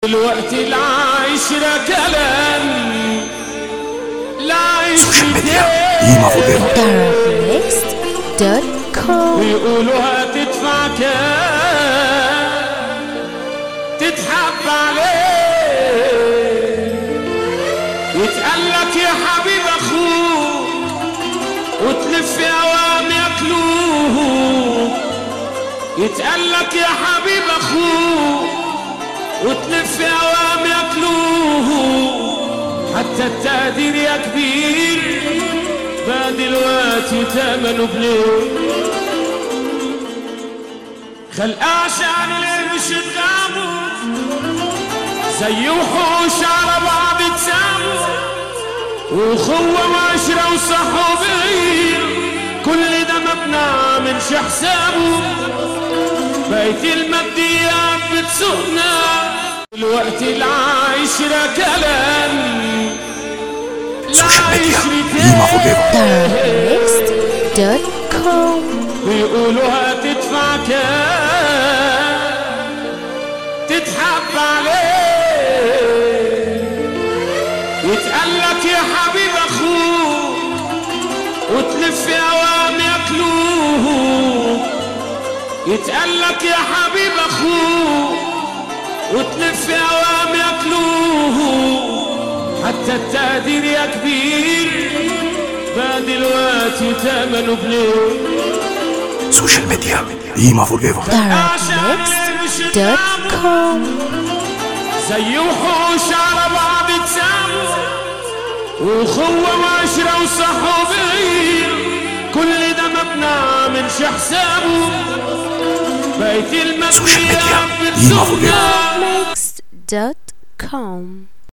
الوقت العشرة كلام لا سوشيال ميديا يشتكي قيمة فوقيها Darkmixed.com ويقولوا هتدفع كام تتحب عليه يتقال لك يا حبيب اخوك وتلف اوام ياكلوه يتقال لك يا حبيب اخوك وتلف اوام ياكلوه حتى التقدير يا كبير بقى دلوقتي تمنه بليه خلق عشان القرش تغاموا زي وحوش على بعض تساموا وخوة وعشرة وصحوبية كل ده ما بنعملش حسابه بقيت الماديات بتسوقنا الوقت العشرة كلام سوشيال لا ميديا عشرة قيمة فوقيها Darkmixed.com ويقولوا هتدفع كام تتحب عليه يتقال لك يا حبيب اخوك وتلف اوام ياكلوه يتقال لك يا حبيب اخوك وتلف اوام ياكلوه حتى التقدير يا كبير بقى دلوقتي تمنه بليه سوشيال ميديا قيمة فوقيها Darkmixed.com زي وحوش على بعض تساموا وخوة وعشرة وصحوبية كل ده ما بنعملش حسابه بقيت سوشيال ميديا الماديات قيمة فوقيها بتسوقنا Darkmixed.com